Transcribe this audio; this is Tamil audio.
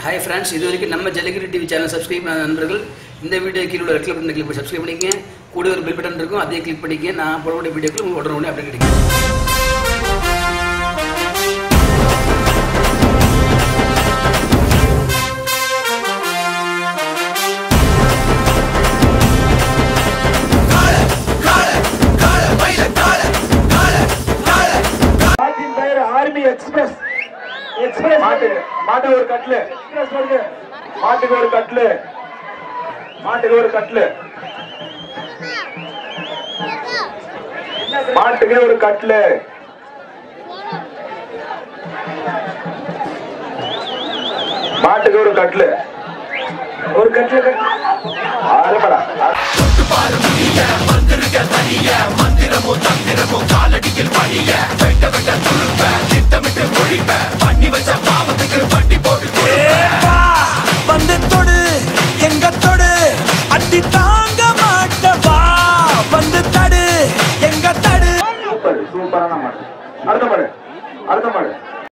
ஹாய் ஃப்ரெண்ட்ஸ் இது வரைக்கும் நம்ம ஜல்லிக்கட்டு டிவி சேனல் சப்ஸ்கிரைப் பண்ண நண்பர்கள் இந்த வீடியோ கீழே உள்ள ரெட் பட்டன் கிளிக் பண்ணி சப்ஸ்கிரைப் பண்ணிக்கங்க கூட ஒரு பெல் பட்டன் இருக்கும் அதே கிளிக் பண்ணிக்க நான் போடக்கூடிய வீடியோக்கள் உங்களுக்கு உடனே உடனே அப்படியே கிடைக்கும் மாட்டின் பெயர் ஆர்மி எக்ஸ்பிரஸ் எக்ஸ்பிரஸ் மாட்டுக்கு மாட்டுக்கு ஒரு கட்லு எக்ஸ்பிரஸ் வருது மாட்டுக்கு ஒரு கட்லு மாட்டுக்கு ஒரு கட்லு மாட்டுக்கு ஒரு கட்லு மாட்டுக்கு ஒரு கட்லு ஒரு கட்லு கட்லு ஆறுபடா வந்து தொடு எங்க தொடு அடி தாங்க மாட்டவா வந்து தடு எங்க தடு சூப்பர் சூப்பரான மாடு அடுத்த மாடு அடுத்த மாடு